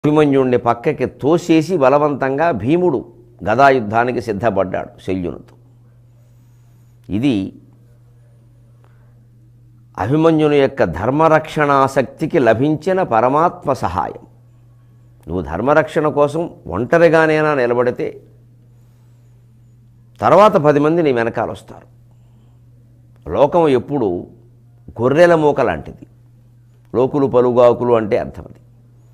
అభిమన్యుణ్ణి పక్కకి తోసేసి బలవంతంగా భీముడు గదాయుద్ధానికి సిద్ధపడ్డాడు శల్యునితో ఇది అభిమన్యుని యొక్క ధర్మరక్షణాసక్తికి లభించిన పరమాత్మ సహాయం నువ్వు ధర్మరక్షణ కోసం ఒంటరిగానైనా నిలబడితే తర్వాత పది మంది నీ వెనకాల వస్తారు లోకం ఎప్పుడు గొర్రెల మూక లాంటిది లోకులు పలుగాకులు అంటే అర్థం అది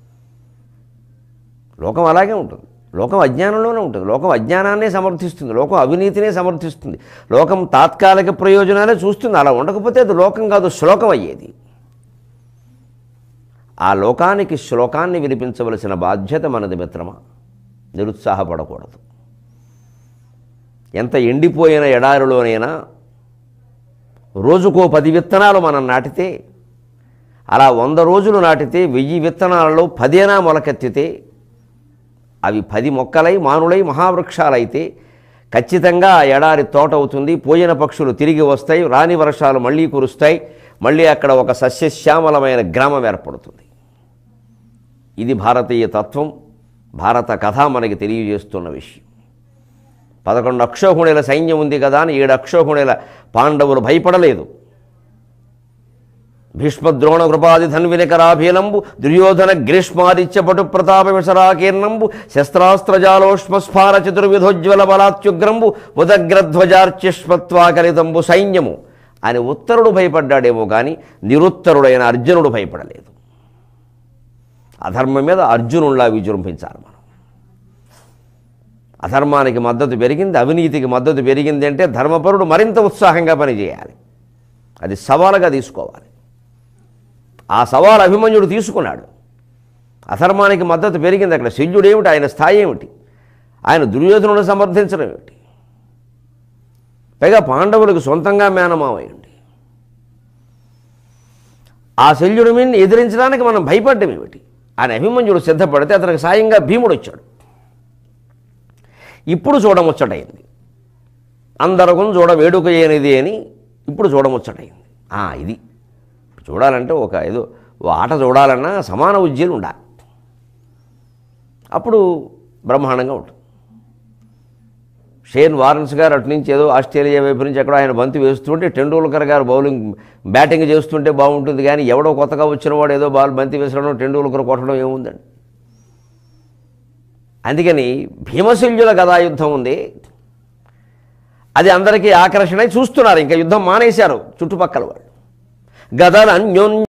లోకం అలాగే ఉంటుంది లోకం అజ్ఞానంలోనే ఉంటుంది లోకం అజ్ఞానాన్నే సమర్థిస్తుంది లోకం అవినీతినే సమర్థిస్తుంది లోకం తాత్కాలిక ప్రయోజనాలే చూస్తుంది అలా ఉండకపోతే అది లోకం కాదు శ్లోకం అయ్యేది ఆ లోకానికి శ్లోకాన్ని వినిపించవలసిన బాధ్యత మనది మిత్రమా నిరుత్సాహపడకూడదు ఎంత ఎండిపోయిన ఎడారిలోనైనా రోజుకో పది విత్తనాలు మనం నాటితే అలా వంద రోజులు నాటితే వెయ్యి విత్తనాలలో పదేనా మొలకెత్తితే అవి పది మొక్కలై మానులై మహావృక్షాలైతే ఖచ్చితంగా ఆ ఎడారి తోట అవుతుంది పోయిన పక్షులు తిరిగి వస్తాయి రాని వర్షాలు మళ్ళీ కురుస్తాయి మళ్ళీ అక్కడ ఒక సస్యశ్యామలమైన గ్రామం ఏర్పడుతుంది ఇది భారతీయ తత్వం భారత కథ మనకి తెలియజేస్తున్న విషయం పదకొండు అక్షోహుణుల సైన్యం ఉంది కదా అని ఏడు అక్షోహుణుల పాండవులు భయపడలేదు భీష్మద్రోణ కృపాది ధన్వినకరాభీలంబు దుర్యోధన గ్రీష్మాదిత్య పటు ప్రతాప విసరాకీర్ణంబు శస్త్రాస్త్రజాలోష్మస్ఫార చతుర్విధోజ్వల బలాత్యుగ్రంబు ఉదగ్రధ్వజార్చిష్మత్వాకలితంబు సైన్యము అని ఉత్తరుడు భయపడ్డాడేమో కానీ నిరుత్తరుడైన అర్జునుడు భయపడలేదు అధర్మం మీద అర్జునుల్లా విజృంభించాలి మనం అధర్మానికి మద్దతు పెరిగింది అవినీతికి మద్దతు పెరిగింది అంటే ధర్మపరుడు మరింత ఉత్సాహంగా పనిచేయాలి అది సవాలుగా తీసుకోవాలి ఆ సవాలు అభిమన్యుడు తీసుకున్నాడు అధర్మానికి మద్దతు పెరిగింది అక్కడ శల్యుడు ఏమిటి ఆయన స్థాయి ఏమిటి ఆయన దుర్యోధనుడు సమర్థించడం ఏమిటి పైగా పాండవులకు సొంతంగా మేనమావయండి ఆ శల్యుడి మీద ఎదిరించడానికి మనం భయపడ్డం ఏమిటి ఆయన అభిమన్యుడు సిద్ధపడితే అతనికి సాయంగా భీముడు వచ్చాడు ఇప్పుడు చూడముచ్చటైంది అందరకం చూడ వేడుక ఏనిది అని ఇప్పుడు చూడముచ్చటైంది ఆ, ఇది చూడాలంటే ఒక ఏదో ఓ ఆట చూడాలన్నా సమాన ఉజ్జీలు ఉండాలి అప్పుడు బ్రహ్మాండంగా ఉంటుంది షేన్ వారన్స్ గారు అటు నుంచి ఏదో ఆస్ట్రేలియా వైపు నుంచి ఎక్కడో ఆయన బంతి వేస్తుంటే టెండూల్కర్ గారు బౌలింగ్ బ్యాటింగ్ చేస్తుంటే బాగుంటుంది కానీ ఎవడో కొత్తగా వచ్చిన వాడు ఏదో బాల్ బంతి వేసడం టెండూల్కర్ కొట్టడం ఏముందండి అందుకని భీమశల్యుల గదాయుద్ధం ఉంది అది అందరికీ ఆకర్షణ చూస్తున్నారు ఇంకా యుద్ధం మానేశారు చుట్టుపక్కల వాళ్ళు గదలు అన్యోన్య